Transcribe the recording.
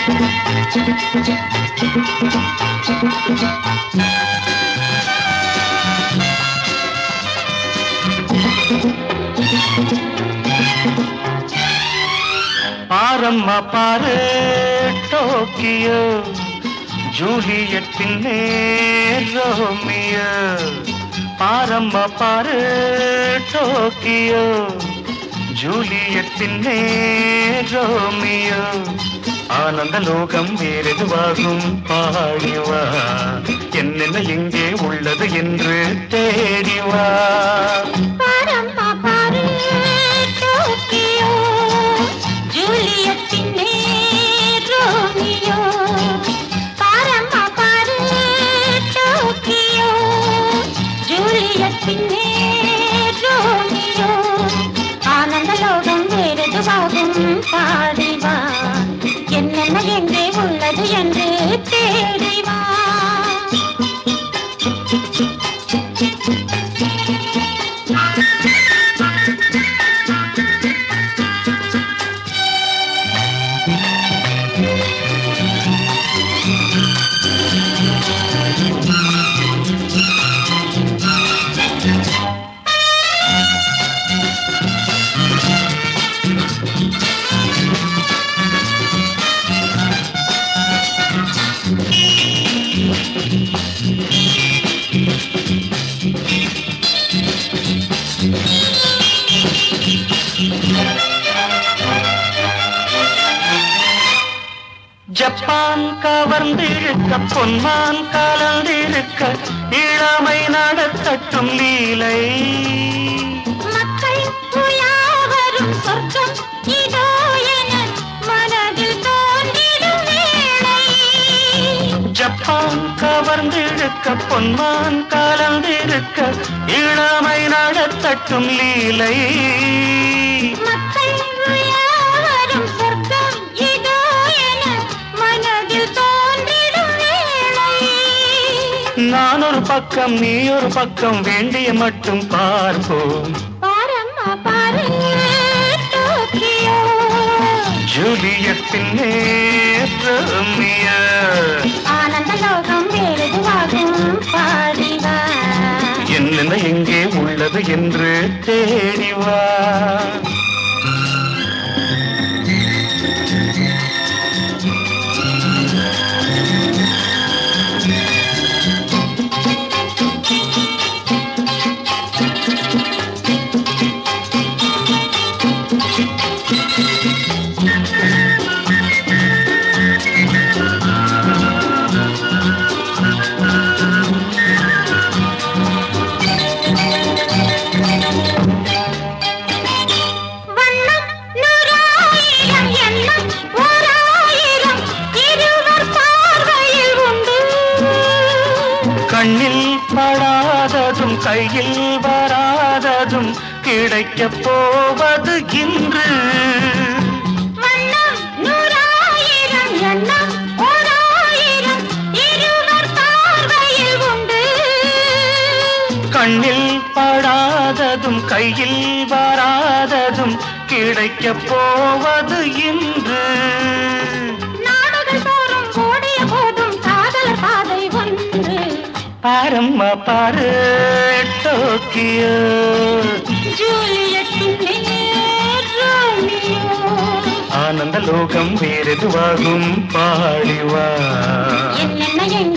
பாரம்மா பாரு Tokyo ஜூலியட்டின் Romeo பாரம்மா பாரு டோக்கியோ ஜூலியட்டின் ரோமியோ ஆனந்த லோகம் வேறெதுவாகும் பாடிவா என்னென்ன எங்கே உள்ளது என்று தேடிவா பாரம்மா பாரு டோக்கியோ ஜூலியட்டின் ரோமியோ பாரம்மா பாரு டோக்கியோ ஜூலியட்டின் ரோமியோ ஆனந்த லோகம் வேறெதுவாகும் பாடிவா என்னென்ன எங்கே உள்ளது என்று தேடிவா ஜப்பான் கவர்ந்திருக்க பொன்மான் கலந்திருக்க இளமை நடத்தட்டும் லீலை மக்கள் உலாவரும் சொர்க்கம் இதோ என மனதில் தோன்றிடும் வேளை ஜப்பான் கவர்ந்திருக்க பொன்மான் கலந்திருக்க இளமை நடத்தட்டும் லீலை மக்கள் உலாவரும் சொர்க்கம் இதோ என மனதில் தோன்றிடும் வேளை நான் ஒரு பக்கம் நீ ஒரு பக்கம் வேண்டிய மட்டும் பார்ப்போம் பாரம்மா பாரு டோக்கியோ ஜூலியத்தின் நேரமிய ஆனந்த லோகம் வேறெதுவாகும் பாடிவா என்னென்ன எங்கே உள்ளது என்று தேடிவா வண்ணம் நூறாயிரம் எண்ணம் ஓராயிரம் இருவர் பார்வையில் உண்டு கண்ணில் படாததும் கையில் வராததும் கிடைக்கப் போவது இன்று வண்ணம் நூறாயிரம் எண்ணம் ஓராயிரம் இருவர் பார்வையில் உண்டு கண்ணில் படாததும் கையில் வராததும் கிடைக்கப் போவது இன்று நாடுகள் தோறும் ஓடிய போதும் காதலர் பாதை ஒன்று பாரம்மா பாரு டோக்கியோ ஜூலியட்டின் நேர் ரோமியோ ஆனந்த லோகம் வேறெதுவாகும் பாடிவா என்னென்ன எங்க